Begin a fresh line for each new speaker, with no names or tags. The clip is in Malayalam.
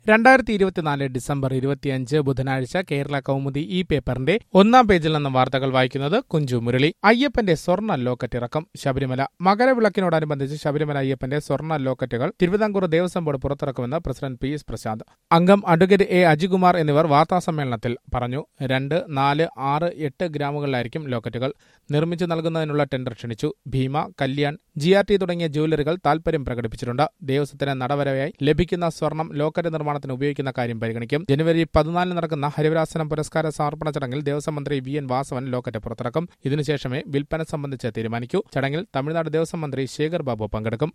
രണ്ടായിരത്തി ഇരുപത്തിനാല് ഡിസംബർ ഇരുപത്തിയഞ്ച് ബുധനാഴ്ച കേരള കൗമുദി ഈ പേപ്പറിന്റെ ഒന്നാം പേജിൽ നിന്ന് വാർത്തകൾ വായിക്കുന്നത് കുഞ്ചു മുരളി അയ്യപ്പന്റെ സ്വർണ്ണ ലോക്കറ്റ് ഇറക്കം ശബരിമല മകരവിളക്കിനോടനുബന്ധിച്ച് ശബരിമല അയ്യപ്പന്റെ സ്വർണ്ണ ലോക്കറ്റുകൾ തിരുവിതാംകൂർ ദേവസ്വം ബോർഡ് പുറത്തിറക്കുമെന്ന് പ്രസിഡന്റ് പി എസ് പ്രശാന്ത് അംഗം അഡ്വക്കേറ്റ് എ അജികുമാർ എന്നിവർ വാർത്താസമ്മേളനത്തിൽ പറഞ്ഞു രണ്ട് നാല് ആറ് എട്ട് ഗ്രാമുകളിലായിരിക്കും ലോക്കറ്റുകൾ നിർമ്മിച്ചു നൽകുന്നതിനുള്ള ടെൻഡർ ക്ഷണിച്ചു Bhima Kalyan G R T തുടങ്ങിയ ജ്വല്ലറികൾ താൽപര്യം പ്രകടിപ്പിച്ചിട്ടുണ്ട് ദേവസ്വത്തിന് നടവരവായി ലഭിക്കുന്ന സ്വർണം ലോക്കറ്റ് നിർമ്മാണത്തിന് ഉപയോഗിക്കുന്ന കാര്യം പരിഗണിക്കും ജനുവരി പതിനാലിന് നടക്കുന്ന ഹരിവരാസനം പുരസ്കാര സമർപ്പണ ചടങ്ങിൽ ദേവസ്വം മന്ത്രി വി എൻ വാസവൻ ലോക്കറ്റ് പുറത്തിറക്കും ഇതിനുശേഷമേ വിൽപ്പന സംബന്ധിച്ച് തീരുമാനിക്കൂ ചടങ്ങിൽ തമിഴ്നാട് ദേവസ്വം മന്ത്രി ശേഖർ ബാബു പങ്കെടുക്കും